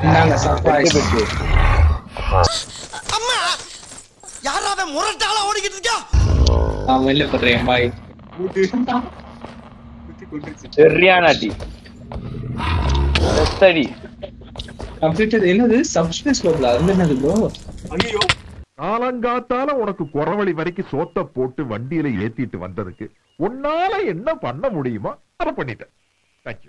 இந்தாங்க சர்ப்ரைஸ் பெற்று அம்மா யாரா அவன் முரட்டாளா ஓடிக்கிட்டு இருக்கா நான் வெளில போடுறேன் பாய் சரியான அடி Best அடி கம்ப்ளீட்டட் என்னது சப்ஸ்டியூட் ஸ்கோப்ல அது என்னது ப்ரோ காலங்காத்தால உனக்கு குறவழி வரைக்கும் சோத்த போட்டு வண்டியில ஏத்திட்டு வந்ததுக்கு உன்னால என்ன பண்ண முடியுமோ அதை பண்ணிட்டேன் தேங்க்யூ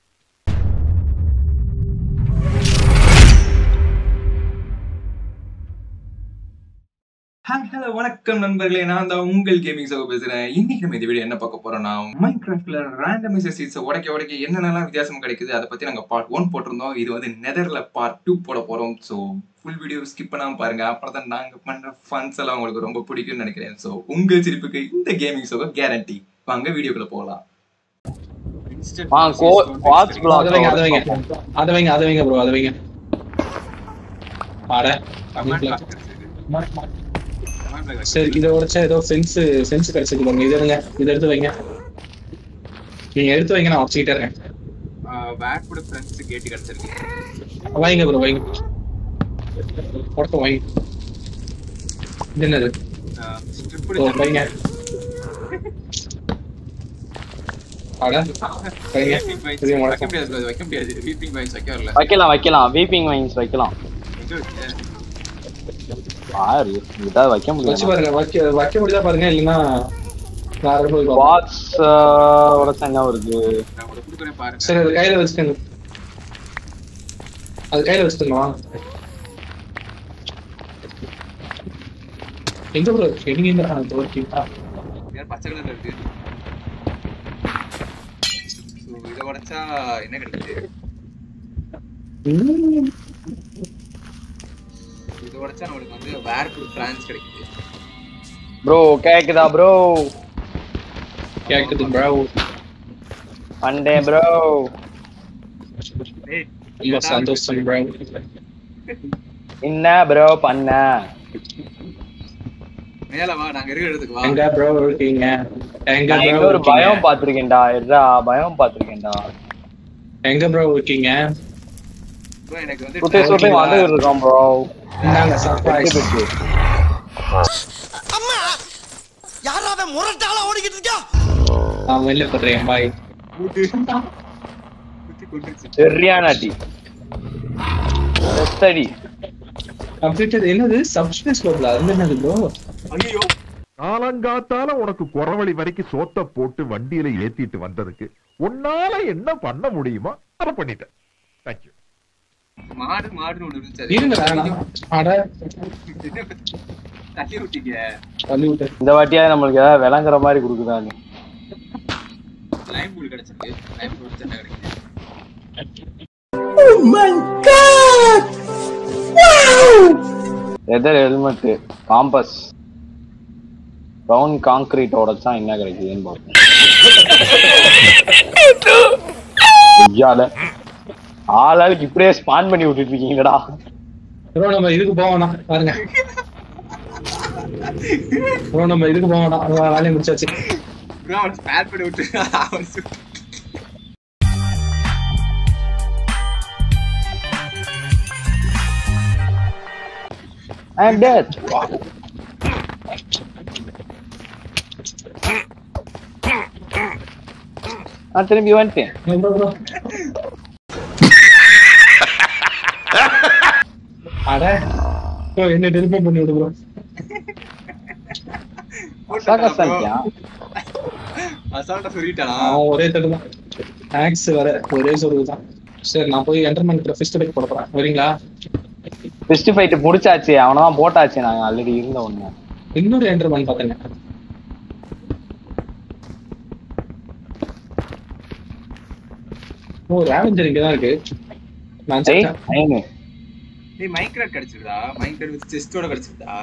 ஹாய் ஹலோ வணக்கம் நண்பர்களே நான் தான் உங்கள் கேமிங் சகோ பேசுறேன் இன்னைக்கு நம்ம இந்த வீடியோ என்ன பார்க்க போறோம்னா மைண்ட் கிராஃப்ட்ல ரேண்டமைசர் சீட்ஸை உடைக்க உடைக்க என்னென்னலாம் வித்தியாசம் கிடைக்குது அதை பத்தி நாங்க பார்ட் ஒன் போட்டிருந்தோம் இது வந்து நெதர்ல பார்ட் டூ போட போறோம் ஸோ ஃபுல் வீடியோ ஸ்கிப் பண்ணாம பாருங்க அப்புறம் தான் நாங்க பண்ற ஃபன்ஸ் எல்லாம் உங்களுக்கு ரொம்ப பிடிக்கும்னு நினைக்கிறேன் ஸோ உங்கள் சிரிப்புக்கு இந்த கேமிங் சகோ கேரண்டி வாங்க வீடியோக்குள்ள போகலாம் ஆ கோ வாட்ச் அதை வைங்க அதை வைங்க பிளாக் அதை வைங்க அதை வைங்க ப்ரோ அதை வைங்க பாட சரி இதை உடைச்சா ஏதோ சென்ஸ் சென்ஸ் கிடைச்சது பாருங்க இது எடுங்க இதை எடுத்து வைங்க நீங்க எடுத்து வைங்க நான் உடச்சிக்கிட்டே இருக்கேன் பேக் கூட ஃப்ரெண்ட்ஸ் கேட்டு கிடைச்சிருக்கு வைங்க ப்ரோ வைங்க உடக்க வைங்க இது என்னது ஓ, வைங்க அட வைங்க இது வைக்க முடக்கம் முடியாது bro, வைக்க முடியாது வீப்பிங் பாய்ஸ் வைக்க வரல வைக்கலாம் வைக்கலாம் வீப்பிங் வைன்ஸ் வைக்கலாம் எங்க வச்ச? பாரு இதாவது வைக்க வச்சு முடியும் பாருங்க வைக்க வைக்க முடியுதா பாருங்க இல்லைன்னா வேற போய் பார்ப்போம். வாட்ச் உடச்சா என்ன வருது நான் உங்களுக்கு கொடுக்குறேன் பாருங்க சரி அது கையில வச்சுக்கோங்க அது கையில வச்சுக்கோங்களா எங்க ப்ரோ எங்க இந்த தோற்கிங்களா இது பச்சை கலர்ல இருக்கு ஸோ இதை உடைச்சா என்ன கிடைக்குது இதை உடைச்சா நம்மளுக்கு வந்து வேர்புல் பிரான்ஸ் கிடைக்குது ப்ரோ கேக்குதா ப்ரோ கேக்குது ப்ரோ பண்டே ப்ரோ ஏய், ரொம்ப சந்தோஷம் ப்ரோ என்ன ப்ரோ பண்ண மேல வா நாங்க இருக்கிற இடத்துக்கு வா எங்க ப்ரோ இருக்கீங்க எங்க நான் ப்ரோ எங்க ஒரு பயம் இருக்கீங்க பாத்திருக்கேன்டா இருடா பயம் பாத்திருக்கேன்டா எங்க ப்ரோ இருக்கீங்க bro, எனக்கு வந்து சுத்தி சுத்தி வந்து இருக்கோம் ப்ரோ இந்தாங்க சர்ப்ரைஸ் பெற்று அம்மா யாரா அவன் முரட்டாளா ஓடிக்கிட்டு இருக்கா நான் வெளில போடுறேன் பாய் குத்தி கொண்டுருச்சு சரியான அடி Best அடி கம்ப்ளீட்டட் என்னது சப்ஸ்டியூட் ஸ்கோப்ல அது என்னது ப்ரோ ஐயோ காலங்காத்தால உனக்கு குறவழி வரைக்கும் சோத்த போட்டு வண்டியில ஏத்திட்டு வந்ததுக்கு உன்னால என்ன பண்ண முடியுமோ அதை பண்ணிட்டேன் தேங்க்யூ மாடு மாடுன்னு ஒண்ணு இருந்துச்சு அது இருங்க நான் அட என்ன தள்ளி விட்டீங்க தள்ளி விட்டு இந்த வாட்டியாவது நம்மளுக்கு ஏதாவது விளங்குற மாதிரி கொடுக்குதாங்க லைம் பூல் கிடைச்சிருக்கு லைம் பூல் வச்சு என்ன கிடைக்குது leather helmet compass brown concrete உடைச்சா என்ன கிடைக்குதுன்னு பார்ப்போம் ஐயால ஆளாளுக்கு இப்படியே ஸ்பான் பண்ணி விட்டுட்டு இருக்கீங்கடா ப்ரோ நம்ம இதுக்கு போவோம்னா பாருங்க ப்ரோ நம்ம இதுக்கு போவோம்னா வேலையை முடிச்சாச்சு ப்ரோ அவன் ஸ்பேர் பண்ணி விட்டு அவன் சுட்டு I'm dead. நான் திரும்பி வந்துட்டேன் ப்ரோ ப்ரோ அட ப்ரோ என்ன டெலிஃபோன் பண்ணி விடு ப்ரோ அசாக்கா சாந்தியா அசால்ட்டா சொல்லிட்டானா அவன் ஒரே தட்டு தான் மேக்ஸ் வர ஒரே சொல்லுது தான் சரி நான் போய் என்டர்மெண்ட் ஃபிஸ்ட் பேக் போட போறேன் வரீங்களா ஃபெஸ்ட் ஃபைட் முடிச்சாச்சு அவனை தான் போட்டாச்சு நாங்க ஆல்ரெடி இருந்த ஒண்ணு இன்னொரு என்டர்மெண்ட் பார்த்தேங்க ஓ ரேவஞ்சர் இங்க தான் இருக்கு நான் ஏய் செத்தேன். நைனு டேய் மைக்ராட் கிடைச்சிருக்கா மைக்ராட் வித் செஸ்டோட கிடைச்சிருக்கா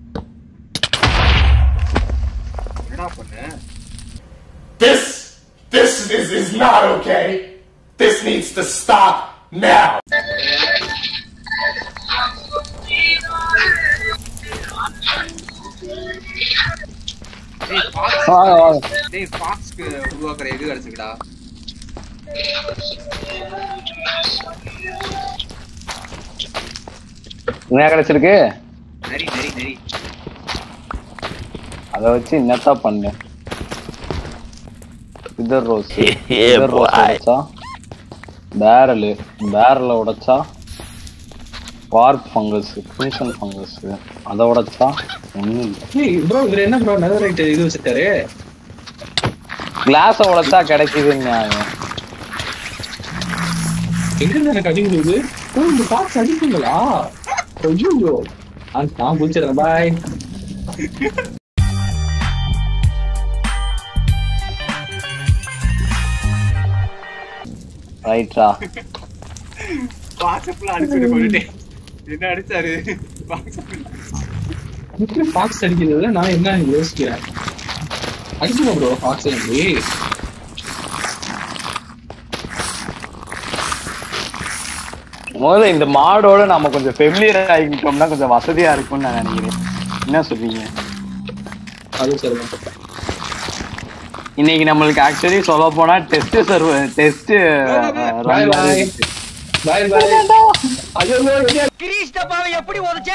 என்னடா பண்ண This, this is, is not okay. This needs to stop now. டேய் ஃபாக்ஸ் வாங்க வாங்க டேய் ஃபாக்ஸ்க்கு உருவாக்குற இது கிடைச்சிருக்கடா என்ன கிடைச்சிருக்கு நரி நரி நரி அதை வச்சு என்னத்தா பண்ணு இதர் ரோஸ் இதர் ரோஸ் உடைச்சா பேரலு பேரலை உடைச்சா வார்ப் ஃபங்கஸ் பினிஷன் ஃபங்கஸ் அதை உடைச்சா ஒன்றும் இல்லை ப்ரோ இவர் என்ன ப்ரோ நெதர் ரைட் இது வச்சிருக்காரு கிளாஸை உடைச்சா கிடைக்குதுன்னு நியாயம் எங்க இருந்து எனக்கு அடிக்குது ஓ இந்த பாக்ஸ் அடிக்குங்களா ஐயோ நான் குளிச்சிடறேன் பாய் ரைட்டா வாட்ஸ்அப்ல அடிச்சுட்டு கொண்டுட்டேன் என்ன அடிச்சாரு எப்படி பாக்ஸ் அடிக்கிறது நான் என்ன யோசிக்கிறேன் அடிக்கணும் ப்ரோ பாக்ஸ் எனக்கு முதல்ல இந்த மாடோட நம்ம கொஞ்சம் ஃபெமிலியர் ஆகிட்டோம்னா கொஞ்சம் வசதியா இருக்கும்னு நான் நினைக்கிறேன் என்ன சொல்றீங்க அது சரி இன்னைக்கு நம்மளுக்கு ஆக்சுவலி சொல்ல போனா test server test Bye, bye. Bye bye ஐயோ ஐயோ, கிரீஷ் டப்பாவை எப்படி உதைச்ச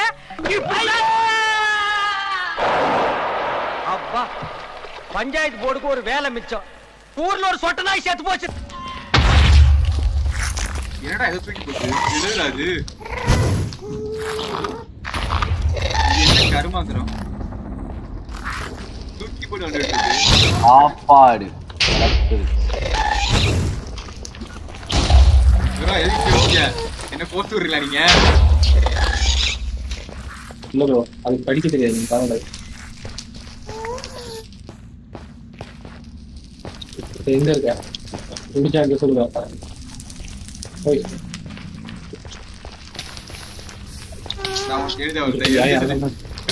அப்பா பஞ்சாயத்து போர்டுக்கு ஒரு வேலை மிச்சம் ஊர்ல ஒரு சொட்ட நாய் செத்து போச்சு என்னடா எதை தூக்கி போச்சு என்னடா அது இது என்ன கருமாந்திரம் தூக்கி போட்டு வந்துட்டு இருக்கு சாப்பாடு நடக்குது. bro, எதுக்கு யோசிக்க? என்ன போட்டு விடுறீங்களா நீங்க இல்ல ப்ரோ அதுக்கு படிக்க தெரியாது நீங்க பாருங்க இப்ப எங்க இருக்க முடிச்சா அங்க சொல்லுங்க ஓய் நான் உனக்கு எழுத வந்தேன். யா, யா, எழுதிட்டு-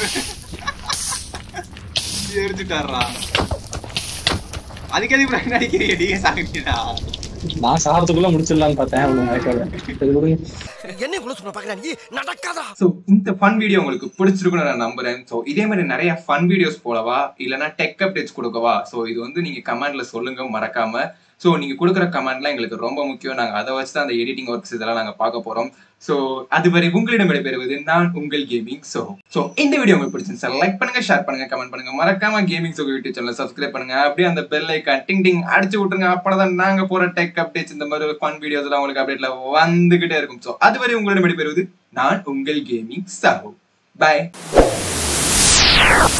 யா. எரிஞ்சுட்டாரா அதுக்கு எதுக்கு bro என்ன அடிக்கிறீங்க நீங்க சாப்பிட்டீங்களா நான் சாரத்துக்குள்ள முடிச்சிடலாம்னு பார்த்தேன் அவ்வளவு மயக்கம் சரி விடுங்க என்ன குள்ள சொன்ன பாக்குறா நீ நடக்காதா ஸோ இந்த ஃபன் வீடியோ உங்களுக்கு பிடிச்சிருக்குன்னு நான் நம்புறேன் ஸோ இதே மாதிரி நிறைய ஃபன் வீடியோஸ் போடவா இல்லைன்னா டெக் அப்டேட்ஸ் கொடுக்கவா ஸோ இது வந்து நீங்க கமெண்ட்ல சொல்லுங்க மறக்காம ஸோ நீங்க கொடுக்குற கமெண்ட்லாம் எங்களுக்கு ரொம்ப முக்கியம் நாங்கள் அதை வச்சு தான் அந்த எடிட்டிங் ஒர்க்ஸ் இதெல்லாம் நாங்கள் பார்க்க போறோம் ஸோ அதுவரை உங்களிடம் விடைபெறுவது நான் உங்கள் கேமிங் ஸோ ஸோ இந்த வீடியோ உங்களுக்கு பிடிச்சிருந்துச்சா லைக் பண்ணுங்க ஷேர் பண்ணுங்க கமெண்ட் பண்ணுங்க மறக்காம gaming so YouTube channel subscribe பண்ணுங்க அப்படியே அந்த பெல் ஐக்கான் டிங் டிங் அடிச்சு விட்டுருங்க அப்பதான் நாங்க போற டெக் அப்டேட்ஸ் இந்த மாதிரி ஃபன் வீடியோஸ் எல்லாம் உங்களுக்கு அப்டேட்ல வந்துகிட்டே இருக்கும் ஸோ அதுவரை உங்களிடம் விடைபெறுவது நான் உங்கள் கேமிங் சாஹோ பாய்